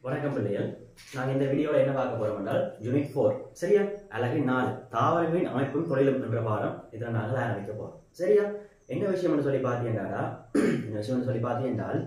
வணக்கம் பிள்ளைகள் நாங்கள் இந்த வீடியோவில் என்ன பார்க்க போறோம் என்றால் யூனிட் ஃபோர் சரியா அழகு நாலு தாவரங்களின் அமைப்பும் தொழிலும் என்ற பாடம் இதில் நாங்கள் ஆரம்பிக்க போறோம் சரியா என்ன விஷயம்னு சொல்லி பார்த்தீங்கன்னாடா என்ன விஷயம்னு சொல்லி பார்த்தீங்கன்றால்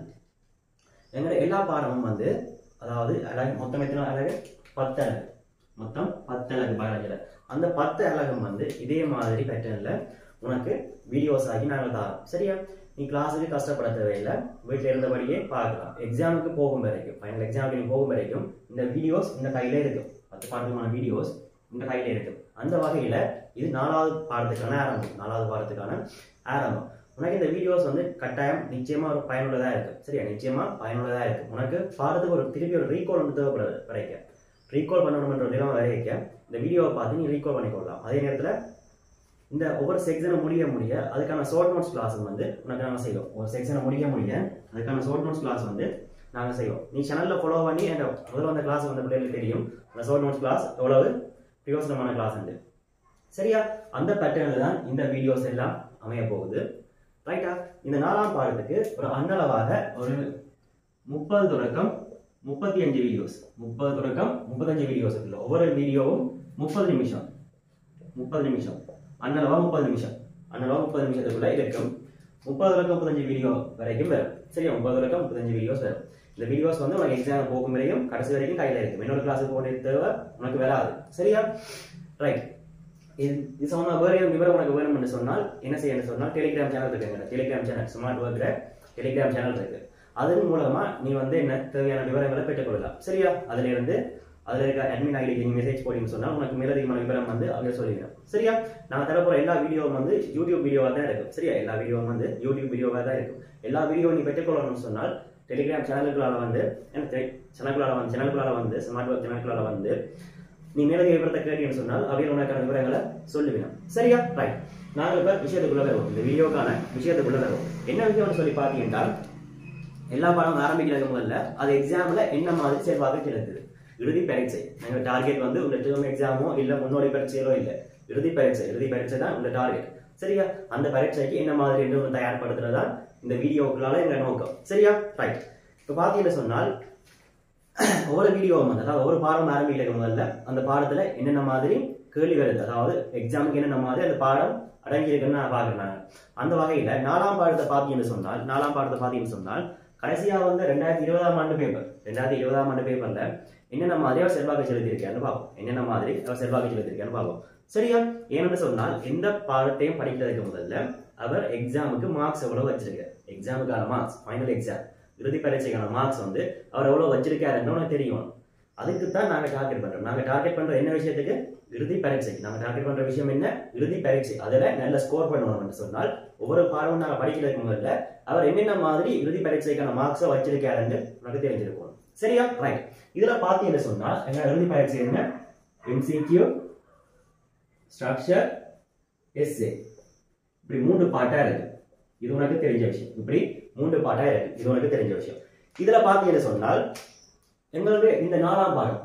எங்களோட எல்லா பாடமும் வந்து அதாவது அழகு மொத்தம் எத்தனை அழகு பத்து அழகு மொத்தம் பத்து அழகு பயாலஜியில் அந்த பத்து அழகும் வந்து இதே மாதிரி பேட்டர்னில் உனக்கு வீடியோஸ் ஆகி நாங்கள் தரோம் சரியா நீ கிளாஸுக்கு கஷ்டப்பட தேவையில்லை வீட்டில் இருந்தபடியே பார்க்கலாம் எக்ஸாமுக்கு போகும் வரைக்கும் ஃபைனல் எக்ஸாமுக்கு நீ போகும் வரைக்கும் இந்த வீடியோஸ் இந்த கையில இருக்கும் பத்து பாடத்துக்கான வீடியோஸ் இந்த கையில இருக்கும் அந்த வகையில் இது நாலாவது பாடத்துக்கான ஆரம்பம் நாலாவது பாடத்துக்கான ஆரம்பம் உனக்கு இந்த வீடியோஸ் வந்து கட்டாயம் நிச்சயமா ஒரு பயனுள்ளதாக இருக்கும் சரியா நிச்சயமா பயனுள்ளதாக இருக்கும் உனக்கு பாடத்துக்கு ஒரு திருப்பி ஒரு ரீகால் ஒன்று தேவைப்படுது வரைக்க ரீகால் பண்ணணும்ன்ற ஒரு நிலம் வரைக்க இந்த வீடியோவை பார்த்து நீ ரீகால் பண்ணிக்கொள்ளலாம் அதே நேரத்தில் இந்த ஒவ்வொரு செக்ஷனை முடிய முடிய அதுக்கான ஷார்ட் நோட்ஸ் கிளாஸ் வந்து உனக்கு நாங்கள் செய்வோம் ஒரு செக்ஷனை முடிய முடிய அதுக்கான ஷார்ட் நோட்ஸ் கிளாஸ் வந்து நாங்கள் செய்வோம் நீ சேனலில் ஃபாலோ பண்ணி என் முதல்ல வந்த கிளாஸ் வந்த பிள்ளைகளுக்கு தெரியும் அந்த ஷார்ட் நோட்ஸ் கிளாஸ் எவ்வளவு பிரயோசனமான கிளாஸ் உண்டு சரியா அந்த பேட்டர்னில் தான் இந்த வீடியோஸ் எல்லாம் அமைய போகுது ரைட்டா இந்த நாலாம் பாடத்துக்கு ஒரு அன்னளவாக ஒரு முப்பது தொடக்கம் முப்பத்தி அஞ்சு வீடியோஸ் முப்பது தொடக்கம் முப்பத்தஞ்சு வீடியோஸ் இருக்குல்ல ஒவ்வொரு வீடியோவும் முப்பது நிமிஷம் முப்பது நிமிஷம் அன்னளவா முப்பது நிமிஷம் அன்னளவா முப்பது நிமிஷத்துக்குள்ள இருக்கும் முப்பது தொடக்கம் முப்பத்தஞ்சு வீடியோ வரைக்கும் வரும் சரியா முப்பது தொடக்கம் முப்பத்தஞ்சு வீடியோஸ் வரும் இந்த வீடியோஸ் வந்து உனக்கு எக்ஸாம் போகும் வரையும் கடைசி வரைக்கும் கையில் இருக்கும் இன்னொரு கிளாஸுக்கு போக தேவை உனக்கு வராது சரியா ரைட் இது இது சம்பந்தமா வேற ஏதாவது விவரம் உனக்கு வேணும்னு சொன்னால் என்ன செய்யணும்னு சொன்னால் டெலிகிராம் சேனல் இருக்குங்க டெலிகிராம் சேனல் ஸ்மார்ட் ஒர்க்கிற டெலிகிராம் சேனல் இருக்கு அதன் மூலமா நீ வந்து என்ன தேவையான விவரங்களை பெற்றுக்கொள்ளலாம் சரியா அதுல இருந்து அதுல இருக்க அட்மின் ஐடிக்கு நீ மெசேஜ் போட்டீங்கன்னு சொன்னா உனக்கு மேலதிகமான விவரம் வந்து அவங்க சொல்லிடுறோம் சரியா நான் தரப்போற எல்லா வீடியோவும் வந்து யூடியூப் வீடியோவா தான் இருக்கும் சரியா எல்லா வீடியோவும் வந்து யூடியூப் வீடியோவா தான் இருக்கும் எல்லா வீடியோவும் நீ பெற்றுக்கொள்ளணும்னு சொன்னால் டெலிகிராம் சேனலுக்குள்ளால வந்து சேனலுக்குள்ளால வந்து சேனலுக்குள்ளால வந்து ஸ்மார்ட் ஒர்க் சேனலுக்குள்ளால வந்து நீ மேலதிக விவரத்தை கேட்டீங்கன்னு சொன்னால் அவையில் உனக்கான விவரங்களை சொல்லுவேன் சரியா ரைட் நாங்கள் இப்போ விஷயத்துக்குள்ள வருவோம் இந்த வீடியோக்கான விஷயத்துக்குள்ள வருவோம் என்ன விஷயம்னு சொல்லி பார்த்தீங்கன்னா எல்லா பாடம் ஆரம்பிக்கிறது முதல்ல அது எக்ஸாம்ல என்ன மாதிரி செல்வாக்கு செலுத்துது இறுதி பரீட்சை எங்க டார்கெட் வந்து உங்க டேர்ம் எக்ஸாமோ இல்ல முன்னோடி பரீட்சையோ இல்ல இறுதி பரீட்சை இறுதி பரீட்சை தான் உங்க டார்கெட் சரியா அந்த பரீட்சைக்கு என்ன மாதிரி என்று ஒன்று தயார்படுத்துறதா இந்த வீடியோக்குள்ளால எங்க நோக்கம் சரியா ரைட் இப்போ பார்த்தீங்கன்னு சொன்னால் ஒவ்வொரு வீடியோவும் வந்து அதாவது ஒவ்வொரு பாடம் ஆரம்பிக்கிற முதல்ல அந்த பாடத்துல என்னென்ன மாதிரி கேள்வி வருது அதாவது எக்ஸாமுக்கு என்னென்ன மாதிரி அந்த பாடம் அடங்கி இருக்குன்னு நான் பாக்குறேன் அந்த வகையில நாலாம் பாடத்தை பார்த்தீங்கன்னு சொன்னால் நாலாம் பாடத்தை பார்த்தீங்கன்னு சொன்னால் கடைசியா வந்து ரெண்டாயிரத்தி இருபதாம் ஆண்டு பேப்பர் ரெண்டாயிரத்தி இருபதாம் ஆண்டு பேப்பர்ல என்னென்ன மாதிரி அவர் செல்வாக்கு செலுத்தியிருக்காருன்னு பார்ப்போம் என்னென்ன மாதிரி அவர் செல்வாக்கு செலுத்தியிருக்காருன்னு பார்ப்போம் சரியா ஏன்னு சொன்னால் எந்த பாடத்தையும் படிக்கிறதுக்கு முதல்ல அவர் எக்ஸாமுக்கு மார்க்ஸ் எவ்வளவு வச்சிருக்காரு எக்ஸாமுக்கான மார்க்ஸ் ஃபைனல் எக்ஸாம் இறுதி பரீட்சைக்கான மார்க்ஸ் வந்து அவர் எவ்வளவு வச்சிருக்காருன்னு உனக்கு தெரியும் அதுக்கு தான் நாங்க டார்கெட் பண்றோம் நாங்க டார்கெட் பண்ற என்ன விஷயத்துக்கு இறுதி பரீட்சை நாங்க டார்கெட் பண்ற விஷயம் என்ன இறுதி பரீட்சை அதுல நல்ல ஸ்கோர் பண்ணணும் சொன்னால் ஒவ்வொரு பாடமும் நாங்க படிக்கிறதுக்கு முதல்ல அவர் என்னென்ன மாதிரி இறுதி பரீட்சைக்கான மார்க்ஸை வச்சிருக்காருன்னு உனக்கு தெரிஞ்சிருக்கும் சரியா ரைட் இதுல பாத்தீங்கன்னு சொன்னா எங்க இறுதி பரீட்சை என்ன எம்சிக்யூ ஸ்ட்ரக்சர் எஸ்ஏ இப்படி மூன்று பாட்டா இருக்கு இது உனக்கு தெரிஞ்ச விஷயம் இப்படி மூன்று பாட்டா இருக்கு இது உனக்கு தெரிஞ்ச விஷயம் இதுல பாத்தீங்கன்னு சொன்னால் எங்களுடைய இந்த நாலாம் பாடம்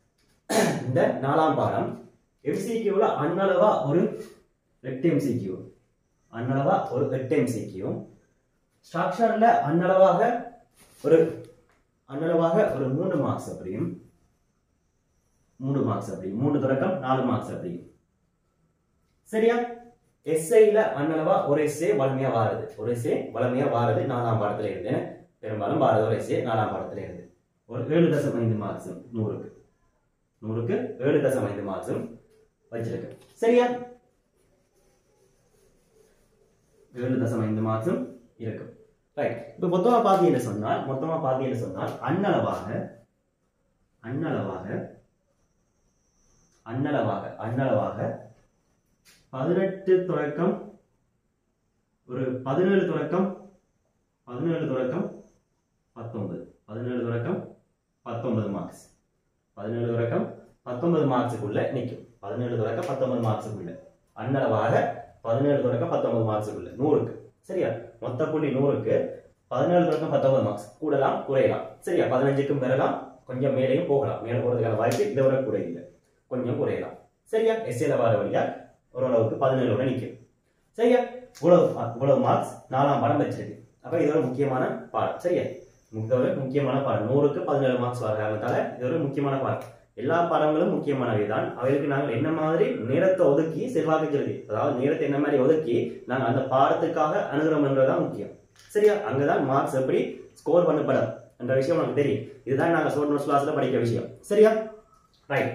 இந்த நாலாம் பாடம் எம்சிக்யூல அன்னளவா ஒரு எட்டு எம்சிக்யூ அன்னளவா ஒரு எட்டு எம்சிக்யூ ஸ்ட்ரக்சர்ல அன்னளவாக ஒரு அன்னளவாக ஒரு மூணு மார்க்ஸ் அப்படியும் மூணு மார்க்ஸ் அப்படி மூணு தொடக்கம் நாலு மார்க்ஸ் அப்படி சரியா எஸ்ஐல அன்னளவா ஒரு எஸ்ஏ வளமையா வாருது ஒரு எஸ்ஏ வளமையா வாருது நாலாம் பாடத்துல இருந்து பெரும்பாலும் வாரது ஒரு எஸ்ஏ நாலாம் பாடத்துல இருந்து ஒரு ஏழு தசம் ஐந்து மார்க்ஸும் நூறுக்கு நூறுக்கு ஏழு தசம் ஐந்து மார்க்ஸும் வச்சிருக்கு சரியா ஏழு தசம் ஐந்து மார்க்ஸும் இருக்கு ரைட் இப்போ மொத்தமா பார்த்தீங்கன்னு சொன்னால் மொத்தமா பார்த்தீங்கன்னு சொன்னால் அன்னளவாக அன்னளவாக அன்னளவாக அன்னளவாக பதினெட்டு தொடக்கம் ஒரு பதினேழு தொடக்கம் பதினேழு தொடக்கம் பத்தொன்பது பதினேழு தொடக்கம் பத்தொன்பது மார்க்ஸ் பதினேழு தொடக்கம் பத்தொன்பது மார்க்ஸுக்குள்ள நிற்கும் பதினேழு தொடக்கம் பத்தொன்பது மார்க்ஸுக்குள்ள அன்னளவாக பதினேழு தொடக்கம் பத்தொன்பது மார்க்ஸுக்குள்ள நூறுக்கு சரியா மொத்த புள்ளி நூறுக்கு பதினேழு தொடக்கம் பத்தொன்பது மார்க்ஸ் கூடலாம் குறையலாம் சரியா பதினஞ்சுக்கும் பெறலாம் கொஞ்சம் மேலேயும் போகலாம் மேலே போறதுக்கான வாய்ப்பு இதை விட கூட இல்லை கொஞ்சம் குறையலாம் சரியா எஸ்ஏல வர வழியா ஓரளவுக்கு பதினேழோட நிற்கும் சரியா இவ்வளவு இவ்வளவு மார்க்ஸ் நாலாம் பாடம் வச்சிருக்கு அப்ப இது ஒரு முக்கியமான பாடம் சரியா இது ஒரு முக்கியமான பாடம் நூறுக்கு பதினேழு மார்க்ஸ் வர காரணத்தால இது ஒரு முக்கியமான பாடம் எல்லா பாடங்களும் முக்கியமானவை தான் அவைகளுக்கு நாங்கள் என்ன மாதிரி நேரத்தை ஒதுக்கி செல்வாக்கு செலுத்தி அதாவது நேரத்தை என்ன மாதிரி ஒதுக்கி நாங்கள் அந்த பாடத்துக்காக அணுகிறோம் என்றதுதான் முக்கியம் சரியா அங்கதான் மார்க்ஸ் எப்படி ஸ்கோர் பண்ணப்படும் என்ற விஷயம் நமக்கு தெரியும் இதுதான் நாங்கள் ஷோர்ட் நோட்ஸ் கிளாஸ்ல படிக்கிற விஷயம் சரியா ரைட்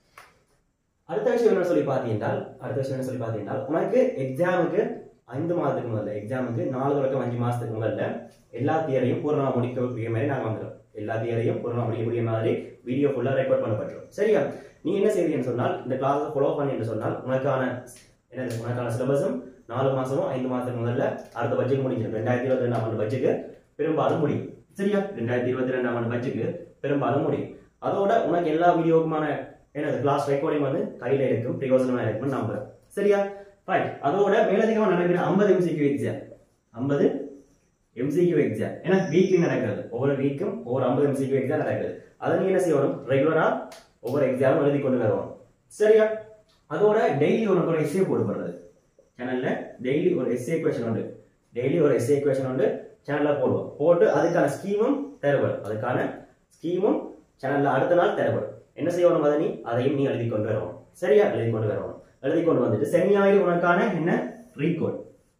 அடுத்த விஷயம் என்ன சொல்லி பார்த்தீங்கன்னா அடுத்த விஷயம் என்ன சொல்லி பார்த்தீங்கன்னா உனக்கு எக்ஸாமுக்கு ஐந்து மாதத்துக்கு முதல்ல எக்ஸாமுக்கு நாலு வரைக்கும் அஞ்சு மாசத்துக்கு முதல்ல எல்லா தியரையும் பூர்ணமா முடிக்கக்கூடிய மாதிரி நாங்கள் வந்துடும் எல்லா தியரையும் பூர்ணமா முடிக்கக்கூடிய மாதிரி வீடியோ ஃபுல்லாக ரெக்கார்ட் பண்ணப்பட்டுரும் சரியா நீ என்ன செய்வீங்கன்னு சொன்னால் இந்த கிளாஸை ஃபாலோ பண்ணிட்டு சொன்னால் உனக்கான என்னது உனக்கான சிலபஸும் நாலு மாசமும் ஐந்து மாசத்துக்கு முதல்ல அடுத்த பட்ஜெட் முடிஞ்சிடும் ரெண்டாயிரத்தி இருபத்தி ரெண்டாம் ஆண்டு பட்ஜெட்டு பெரும்பாலும் முடியும் சரியா ரெண்டாயிரத்தி இருபத்தி ரெண்டாம் ஆண்டு பட்ஜெட்டுக்கு பெரும்பாலும் முடியும் அதோட உனக்கு எல்லா வீடியோக்குமான என்னது கிளாஸ் ரெக்கார்டிங் வந்து கையில இருக்கும் பிரயோஜனமாக இருக்கும்னு நம்புறேன் சரியா ரைட் அதோட மேலதிகமாக நடக்கிற ஐம்பது எம்சிக்யூ எக்ஸாம் ஐம்பது எம்சிக்யூ எக்ஸாம் ஏன்னா வீக்லி நடக்கிறது ஒவ்வொரு வீக்கும் ஒவ்வொரு ஐம்பது எம்சிக்யூ எக்ஸாம் நடக்குது அதை நீ என்ன செய்யணும் ரெகுலரா ஒவ்வொரு எக்ஸாமும் எழுதி கொண்டு வரணும் சரியா அதோட டெய்லி உனக்கு ஒரு எஸ்ஏ போடுபடுறது சேனல்ல டெய்லி ஒரு எஸ்ஏ கொஷன் உண்டு டெய்லி ஒரு எஸ்ஏ கொஷன் உண்டு சேனல்ல போடுவோம் போட்டு அதுக்கான ஸ்கீமும் தேவைப்படும் அதுக்கான ஸ்கீமும் சேனல்ல அடுத்த நாள் தேவைப்படும் என்ன செய்யணும் அதை நீ அதையும் நீ எழுதி கொண்டு வரணும் சரியா எழுதி கொண்டு வரணும் எழுதி கொண்டு வந்துட்டு சனி ஞாயிறு உனக்கான என்ன ரீகோட்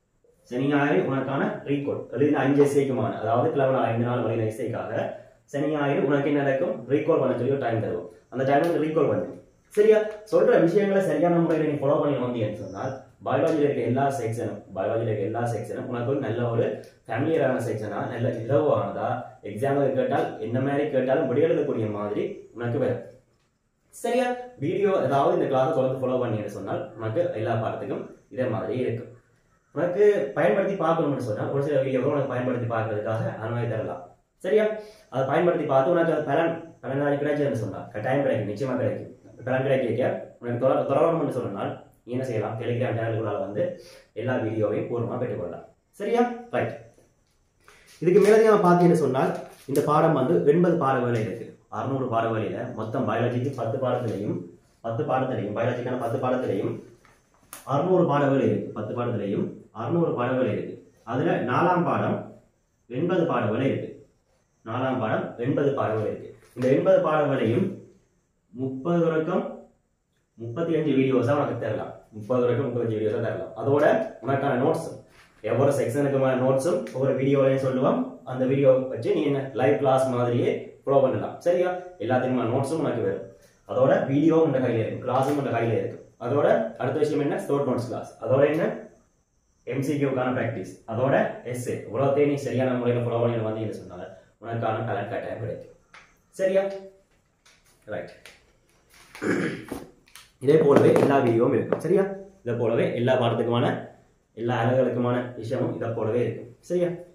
சனி ஞாயிறு உனக்கான ரீகோட் எழுதின அஞ்சு எஸ்ஐக்குமான அதாவது கிளம்பு நாள் ஐந்து நாள் வரையின எஸ்ஐக்காக சனி ஞாயிறு உனக்கு என்ன நடக்கும் ரீகால் பண்ண சொல்லி ஒரு டைம் தருவோம் அந்த டைம் ரீகால் பண்ணு சரியா சொல்ற விஷயங்களை சரியான முறையில் நீ ஃபாலோ பண்ணி வந்தீங்கன்னு சொன்னால் பயாலஜியில் இருக்க எல்லா செக்ஷனும் பயாலஜியில் இருக்க எல்லா செக்ஷனும் உனக்கு ஒரு நல்ல ஒரு ஃபேமிலியரான செக்ஷனா நல்ல இலவானதா எக்ஸாம்பிள் கேட்டால் என்ன மாதிரி கேட்டாலும் விட எழுதக்கூடிய மாதிரி உனக்கு வரும் சரியா வீடியோ ஏதாவது இந்த கிளாஸை தொடர்ந்து ஃபாலோ பண்ணிட்டு சொன்னால் உனக்கு எல்லா பாடத்துக்கும் இதே மாதிரி இருக்கும் உனக்கு பயன்படுத்தி பார்க்கணும்னு சொன்னால் ஒரு சில வீடியோவை உனக்கு பயன்படுத்தி பார்க்கறதுக்காக அனுமதி தரலாம் சரியா அதை பயன்படுத்தி பார்த்து உனக்கு அது பலன் பலன் நாளைக்கு கிடைச்சதுன்னு சொன்னால் கட்டாயம் கிடைக்கும் நிச்சயமா கிடைக்கும் பலன் கிடைக்க உனக்கு தொடர தொடரணும்னு சொன்னால் நீ என்ன செய்யலாம் டெலிகிராம் சேனல்களால் வந்து எல்லா வீடியோவையும் பூர்வமாக பெற்றுக்கொள்ளலாம் சரியா ரைட் இதுக்கு மேலதிகமாக பார்த்தீங்கன்னு சொன்னால் இந்த பாடம் வந்து எண்பது பாடவேலை இருக்கு அறுநூறு பாடவேலையில மொத்தம் பயாலஜிக்கு பத்து பாடத்திலையும் பத்து பாடத்திலையும் பயாலஜிக்கான பத்து பாடத்திலையும் அறுநூறு பாடவேலை இருக்கு பத்து பாடத்திலையும் அறுநூறு பாடவேலை இருக்கு அதுல நாலாம் பாடம் எண்பது பாடவேலை இருக்கு நாலாம் பாடம் எண்பது பாடவேலை இருக்கு இந்த எண்பது பாடவேலையும் முப்பது வரைக்கும் முப்பத்தி அஞ்சு வீடியோஸாக உனக்கு தரலாம் முப்பது வரைக்கும் முப்பத்தஞ்சு வீடியோஸாக தரலாம் அதோட உனக்கான நோட்ஸ் ஒவ்வொரு செக்ஷனுக்குமான நோட்ஸும் ஒவ்வொரு வீடியோலையும் சொல்லுவோம் அந்த வீடியோ வச்சு நீ என்ன லைவ் கிளாஸ் மாதிரியே ஃபாலோ பண்ணலாம் சரியா எல்லாத்துக்குமான நோட்ஸும் உனக்கு வரும் அதோட வீடியோவும் உங்க கையில இருக்கும் கிளாஸும் உங்க கையில இருக்கும் அதோட அடுத்த விஷயம் என்ன ஸ்டோர் நோட்ஸ் கிளாஸ் அதோட என்ன எம்சிக்யூக்கான ப்ராக்டிஸ் அதோட எஸ்ஏ இவ்வளோத்தையும் நீ சரியான முறையில் ஃபாலோ பண்ணி வந்தீங்கன்னு சொன்னால உனக்கான டேலண்ட் கட்டாயம் கிடைக்கும் சரியா ரைட் இதே போலவே எல்லா வீடியோவும் இருக்கும் சரியா இதை போலவே எல்லா பாடத்துக்குமான எல்லா அழகுகளுக்குமான விஷயமும் இதை போலவே இருக்கும் சரியா